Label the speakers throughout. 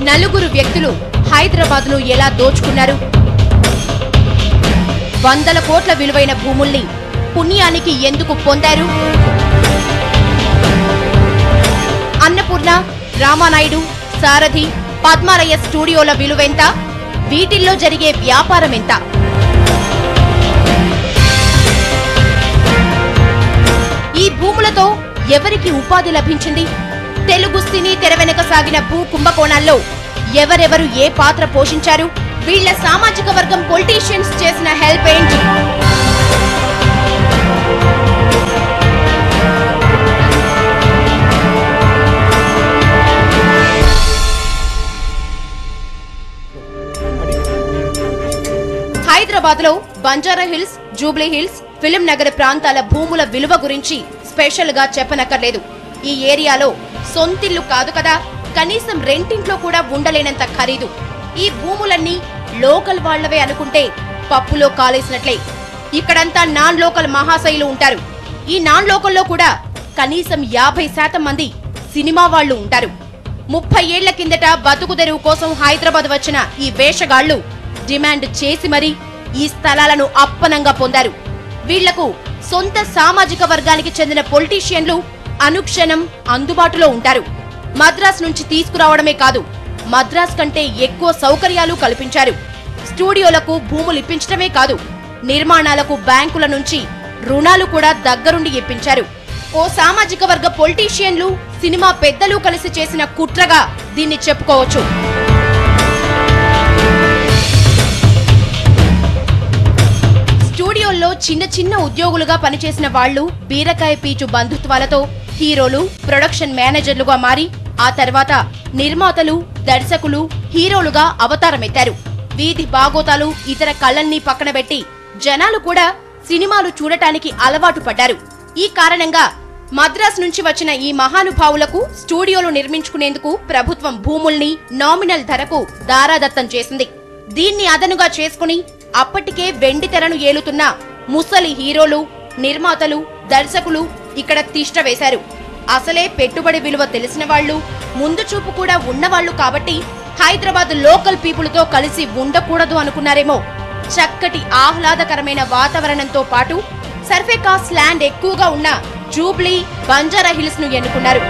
Speaker 1: నలుగురు వ్యక్తులు హైదరాబాద్ ను ఎలా దోచుకున్నారు వందల కోట్ల విలువైన భూముల్ని పుణ్యానికి ఎందుకు పొందారు అన్నపూర్ణ రామానాయుడు సారథి పద్మాలయ స్టూడియోల విలువెంత వీటిల్లో జరిగే వ్యాపారం ఎంత ఈ భూములతో ఎవరికి ఉపాధి లభించింది తెలుగు సినీ తెర వెనక సాగిన భూ కుంభకోణాల్లో ఎవరెవరు ఏ పాత్ర పోషించారు వీళ్ళ సామాజిక వర్గం పొలిటీషియన్స్ చేసిన హెల్ప్ ఏంటి హైదరాబాద్ లో బంజారా హిల్స్ జూబ్లీ హిల్స్ ఫిలిం నగర్ ప్రాంతాల భూముల విలువ గురించి స్పెషల్ గా చెప్పనక్కర్లేదు ఈ ఏరియాలో సొంతిల్లు కాదు కదా కనీసం రెంటింట్లో కూడా ఉండలేనంత ఖరీదు ఈ భూములన్నీ లోకల్ వాళ్లవే అనుకుంటే పప్పులో కాలేసినట్లే ఇక్కడంతా నాన్ లోకల్ మహాశైలు ఉంటారు ఈ నాన్ లోకల్లో కూడా కనీసం యాభై శాతం మంది సినిమా వాళ్ళు ఉంటారు ముప్పై ఏళ్ల కిందట బతుకు తెరువు కోసం హైదరాబాద్ వచ్చిన ఈ వేషగాళ్లు డిమాండ్ చేసి మరీ ఈ స్థలాలను అప్పనంగా పొందారు వీళ్లకు సొంత సామాజిక వర్గానికి చెందిన పొలిటీషియన్లు అనుక్షణం అందుబాటులో ఉంటారు మద్రాస్ నుంచి తీసుకురావడమే కాదు మద్రాస్ కంటే ఎక్కువ సౌకర్యాలు కల్పించారు స్టూడియోలకు భూములు ఇప్పించడమే కాదు నిర్మాణాలకు బ్యాంకుల నుంచి రుణాలు కూడా దగ్గరుండి ఇప్పించారు ఓ సామాజిక వర్గ పొలిటీషియన్లు సినిమా పెద్దలు కలిసి చేసిన కుట్రగా దీన్ని చెప్పుకోవచ్చు స్టూడియోల్లో చిన్న చిన్న ఉద్యోగులుగా పనిచేసిన వాళ్ళు బీరకాయ పీచు బంధుత్వాలతో హీరోలు ప్రొడక్షన్ మేనేజర్లుగా మారి ఆ తర్వాత నిర్మాతలు దర్శకులు హీరోలుగా అవతారమెత్తారు వీధి బాగోతాలు ఇతర కళ్ళన్ని పక్కన పెట్టి జనాలు కూడా సినిమాలు చూడటానికి అలవాటు పడ్డారు ఈ కారణంగా మద్రాస్ నుంచి వచ్చిన ఈ మహానుభావులకు స్టూడియోలు నిర్మించుకునేందుకు ప్రభుత్వం భూముల్ని నామినల్ ధరకు దారాదత్తం చేసింది దీన్ని అదనుగా చేసుకుని అప్పటికే వెండి తెరను ఏలుతున్న ముసలి హీరోలు నిర్మాతలు దర్శకులు ఇక్కడ తిష్ట వేశారు అసలే పెట్టుబడి విలువ తెలిసిన వాళ్ళు ముందు చూపు కూడా ఉన్నవాళ్లు కాబట్టి హైదరాబాద్ లోకల్ పీపుల్తో కలిసి ఉండకూడదు అనుకున్నారేమో చక్కటి ఆహ్లాదకరమైన వాతావరణంతో పాటు సర్ఫేకాస్ ల్యాండ్ ఎక్కువగా ఉన్న జూబ్లీ బంజారా హిల్స్ ను ఎన్నుకున్నారు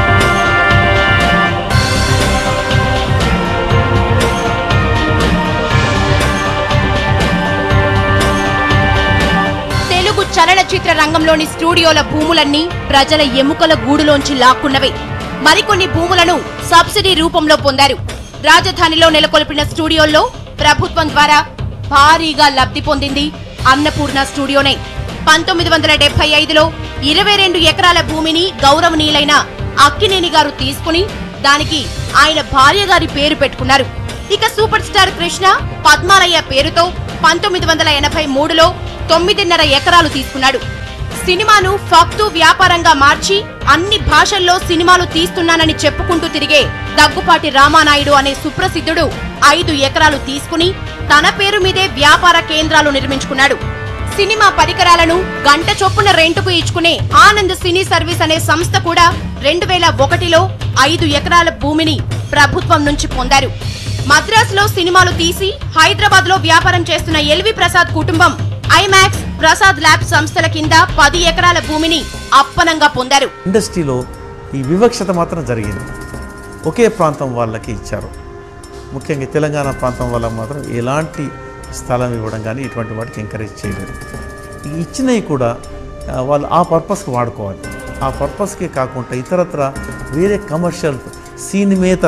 Speaker 1: తెలుగు చలనచిత్ర రంగంలోని స్టూడియోల భూములన్నీ ప్రజల ఎముకల గూడులోంచి లాక్కున్నవే మరికొన్ని భూములను సబ్సిడీ రూపంలో పొందారు రాజధానిలో నెలకొల్పిన స్టూడియోల్లో ప్రభుత్వం ద్వారా భారీగా లబ్ధి పొందింది అన్నపూర్ణ స్టూడియోనే పంతొమ్మిది వందల డెబ్బై ఐదులో ఇరవై రెండు ఎకరాల భూమిని గౌరవనీయులైన అక్కినేని గారు తీసుకుని దానికి ఆయన భార్య గారి పేరు పెట్టుకున్నారు ఇక సూపర్ స్టార్ కృష్ణ పద్మాలయ పేరుతో పంతొమ్మిది వందల ఎనభై మూడులో తొమ్మిదిన్నర ఎకరాలు తీసుకున్నాడు సినిమాను ఫక్తు వ్యాపారంగా మార్చి అన్ని భాషల్లో సినిమాలు తీస్తున్నానని చెప్పుకుంటూ తిరిగే దగ్గుపాటి రామానాయుడు అనే సుప్రసిద్ధుడు ఐదు ఎకరాలు తీసుకుని తన పేరు మీదే వ్యాపార కేంద్రాలు నిర్మించుకున్నాడు సినిమా పరికరాలను గంట చొప్పున రెంటుకు ఇచ్చుకునే ఆనంద్ సినీ సర్వీస్ అనే సంస్థ కూడా రెండు వేల ఒకటిలో ఐదు ఎకరాల భూమిని ప్రభుత్వం నుంచి పొందారు మద్రాసులో సినిమాలు తీసి హైదరాబాద్ లో వ్యాపారం చేస్తున్న ఎల్వి ప్రసాద్ కుటుంబం ఐమాక్స్ ప్రసాద్ ల్యాబ్ సంస్థల కింద పది ఎకరాల భూమిని అప్పనంగా పొందారు
Speaker 2: ఇండస్ట్రీలో ఈ వివక్షత మాత్రం జరిగింది ఒకే ప్రాంతం వాళ్ళకి ఇచ్చారు ముఖ్యంగా తెలంగాణ ప్రాంతం వాళ్ళకి మాత్రం ఎలాంటి స్థలం ఇవ్వడం కానీ ఇటువంటి వాటికి ఎంకరేజ్ చేయలేదు ఈ ఇచ్చినవి కూడా ఆ, వాళ్ళు ఆ పర్పస్కి వాడుకోవాలి ఆ పర్పస్కే కాకుండా ఇతరత్ర వేరే కమర్షియల్ సినిమేతర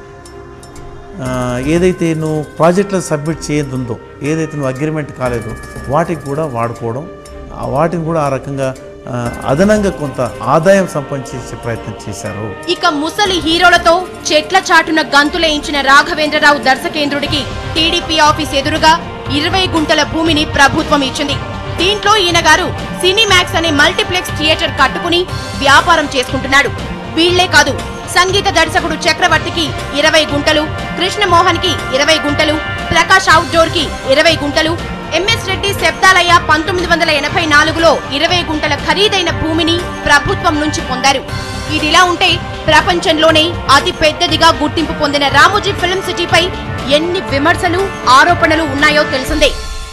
Speaker 2: ఆ, ఏదైతే నువ్వు ప్రాజెక్టులు సబ్మిట్ చేయదుందో ఏదైతే నువ్వు అగ్రిమెంట్ కాలేదో వాటికి కూడా వాడుకోవడం ఆ వాటిని కూడా ఆ రకంగా ఆ, అదనంగా కొంత ఆదాయం సంపాదించే ప్రయత్నం చేశారు
Speaker 1: ఇక ముసలి హీరోలతో చెట్ల చాటున గంతులేయించిన రాఘవేంద్రరావు దర్శకేంద్రుడికి టీడీపీ ఆఫీస్ ఎదురుగా ఇరవై గుంటల భూమిని ప్రభుత్వం ఇచ్చింది దీంట్లో ఈయన గారు సినీమాక్స్ అనే మల్టీప్లెక్స్ థియేటర్ కట్టుకుని వ్యాపారం చేసుకుంటున్నాడు వీళ్లే కాదు సంగీత దర్శకుడు చక్రవర్తికి ఇరవై గుంటలు కృష్ణమోహన్ కి ఇరవై గుంటలు ప్రకాష్ అవుట్డోర్ కి ఇరవై గుంటలు ఎంఎస్ రెడ్డి శబ్దాలయ్య పంతొమ్మిది వందల ఎనభై నాలుగులో ఇరవై గుంటల ఖరీదైన భూమిని ప్రభుత్వం నుంచి పొందారు ఇదిలా ఉంటే ప్రపంచంలోనే అతి పెద్దదిగా గుర్తింపు పొందిన రామోజీ ఫిల్మ్ సిటీపై ఎన్ని విమర్శలు ఆరోపణలు ఉన్నాయో తెలిసిందే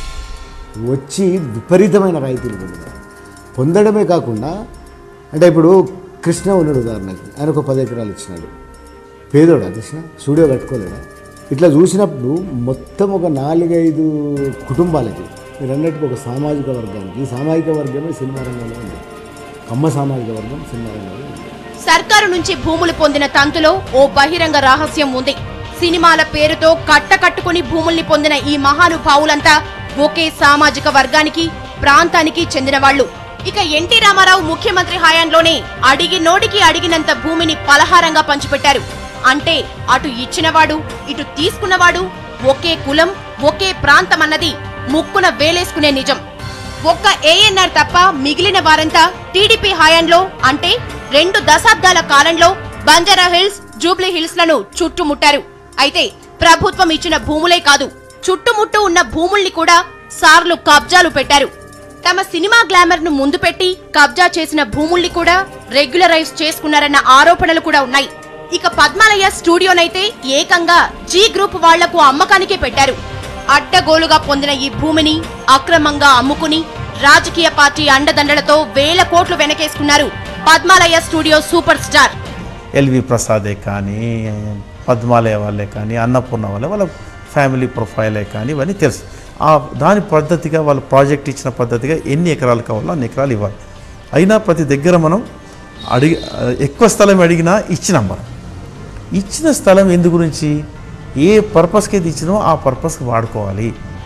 Speaker 3: వచ్చి విపరీతమైన రాయితీలు పొందినారు పొందడమే కాకుండా అంటే ఇప్పుడు కృష్ణ ఉన్నాడు ఉదాహరణకి ఆయన ఒక పది ఎకరాలు ఇచ్చినాడు పేదోడా కృష్ణ స్టూడియో కట్టుకోలేడా ఇట్లా చూసినప్పుడు మొత్తం ఒక నాలుగైదు కుటుంబాలకి మీరన్నట్టుగా ఒక సామాజిక వర్గానికి ఈ సామాజిక వర్గమే సినిమా రంగంలో ఉంది కమ్మ సామాజిక వర్గం సినిమా రంగంలో ఉంది
Speaker 1: సర్కారు నుంచి భూములు పొందిన తంతులో ఓ బహిరంగ రహస్యం ఉంది సినిమాల పేరుతో కట్టకట్టుకుని భూముల్ని పొందిన ఈ మహానుభావులంతా ఒకే సామాజిక వర్గానికి ప్రాంతానికి చెందిన వాళ్ళు ఇక ఎన్టీ రామారావు ముఖ్యమంత్రి హయాంలోనే అడిగి నోటికి అడిగినంత భూమిని పలహారంగా పంచిపెట్టారు అంటే అటు ఇచ్చినవాడు ఇటు తీసుకున్నవాడు ఒకే కులం ఒకే ప్రాంతమన్నది ముక్కున వేలేసుకునే నిజం ఒక్క ఏఎన్ఆర్ తప్ప మిగిలిన వారంతా టీడీపీ హయాంలో అంటే రెండు దశాబ్దాల కాలంలో బంజారా హిల్స్ జూబ్లీ హిల్స్ లను చుట్టుముట్టారు అయితే ప్రభుత్వం ఇచ్చిన భూములే కాదు చుట్టుముట్టు ఉన్న భూముల్ని కూడా సార్లు కబ్జాలు పెట్టారు తమ సినిమా గ్లామర్ ను ముందు పెట్టి కబ్జా చేసిన భూముల్ని కూడా రెగ్యులరైజ్ చేసుకున్నారన్న ఆరోపణలు కూడా ఉన్నాయి ఇక పద్మాలయ స్టూడియోనైతే ఏకంగా జీ గ్రూప్ వాళ్లకు అమ్మకానికే పెట్టారు అడ్డగోలుగా పొందిన ఈ భూమిని అక్రమంగా అమ్ముకుని రాజకీయ పార్టీ అండదండలతో వేల కోట్లు వెనకేసుకున్నారు Padmalaya studio super star
Speaker 2: LV ప్రసాదే కానీ పద్మాలయ వాళ్ళే కానీ అన్నపూర్ణ వాళ్ళే వాళ్ళ ఫ్యామిలీ ప్రొఫైలే కానీ ఇవన్నీ తెలుసు ఆ దాని పద్ధతిగా వాళ్ళ ప్రాజెక్ట్ ఇచ్చిన పద్ధతిగా ఎన్ని ఎకరాలు కావాలో అన్ని ఎకరాలు ఇవ్వాలి అయినా ప్రతి దగ్గర మనం అడిగి ఎక్కువ స్థలం అడిగినా ఇచ్చినాం మనం ఇచ్చిన స్థలం ఎందు గురించి ఏ పర్పస్కి అయితే ఇచ్చినో ఆ పర్పస్కి వాడుకోవాలి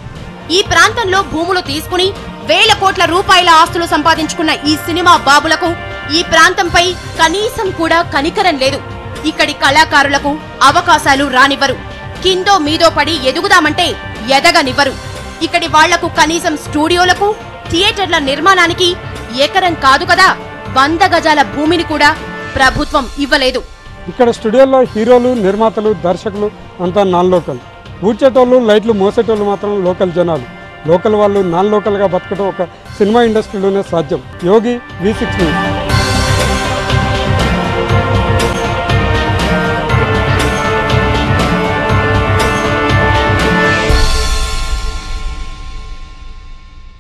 Speaker 1: ఈ ప్రాంతంలో భూములు తీసుకుని వేల కోట్ల రూపాయల ఆస్తులు సంపాదించుకున్న ఈ సినిమా బాబులకు ఈ ప్రాంతంపై కనీసం కూడా కనికరం లేదు ఇక్కడి కళాకారులకు అవకాశాలు రానివ్వరు కిందో మీదో పడి ఎదుగుదామంటే ఎదగనివ్వరు ఇక్కడి వాళ్లకు కనీసం స్టూడియోలకు థియేటర్ల నిర్మాణానికి ఎకరం కాదు కదా వంద గజాల భూమిని కూడా ప్రభుత్వం ఇవ్వలేదు
Speaker 4: ఇక్కడ స్టూడియోలో హీరోలు నిర్మాతలు దర్శకులు అంతా నాన్ లోకల్ ఊడ్చేటోళ్ళు లైట్లు మోసేటోళ్ళు మాత్రం లోకల్ జనాలు లోకల్ వాళ్ళు నాన్ లోకల్గా బతకడం ఒక సినిమా ఇండస్ట్రీలోనే సాధ్యం యోగి వి సిక్స్ న్యూస్